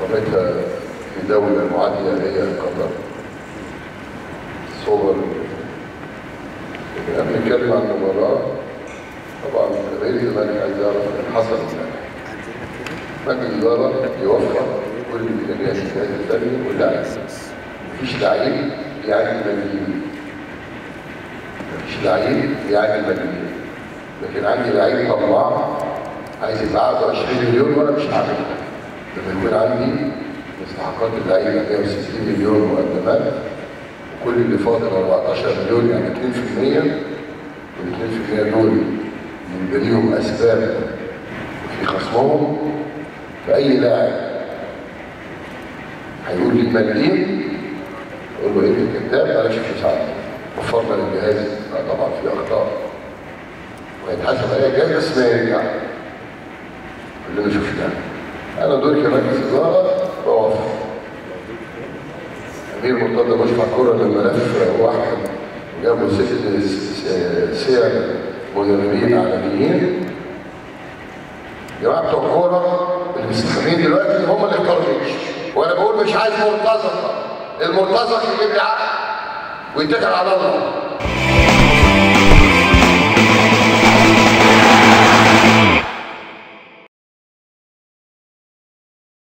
إقامتها في دولة معادية هي قطر صور لكن قبل نتكلم عن المباراة طبعا جماهير الزمالك عايز يعرف اللي حصل هناك مجلس الإدارة يوفر كل الإمكانيات الجهاز الفني واللاعب مفيش لعيب يعني ملايين مفيش لعيب يعني ملايين لكن عندي لعيب طماع عايز يبقى عقده 20 مليون وانا مش هعملها لما يكون عندي مستحقات اللعيبه 160 مليون مقدمات وكل اللي فاضل 14 مليون يعني 2% وال 2% دول من ليهم اسباب في خصمهم فاي لاعب هيقول لي مليين اقول له انت كذاب بلاش فلوس عندي وفرنا للجهاز لا طبعا في اخطاء ويتحاسب عليها الجهاز بس ما يرجع اللي انا شفناه انا دوري كمجلس اداره بوافق امير مرتضى مشفع كوره لما لف واحد وجابوا ست سير مدربين عالميين جماعه بتوع الكوره اللي مستخدمين دلوقتي هم اللي اختاروا يمشوا وانا بقول مش عايز مرتزقه المرتزق يجيب لي عقل ويتكل على الله